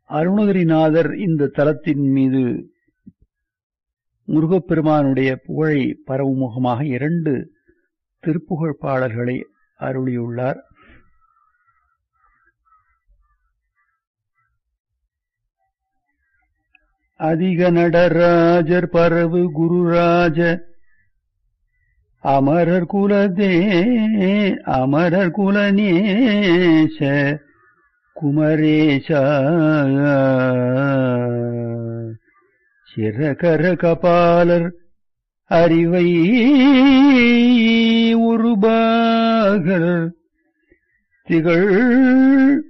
அருணகிரிநாதர் இந்த தலத்தின் மீது முருகப்பெருமானுடைய புகழை பரவும் முகமாக இரண்டு திருப்புகழ் பாடல்களை அருளியுள்ளார் அதிக நடராஜர் பரவு குருராஜ அமரர் குலதே அமரர் குலநேச குமரேச சிறகர கபாலர் அறிவை உருபாகர் திகழ்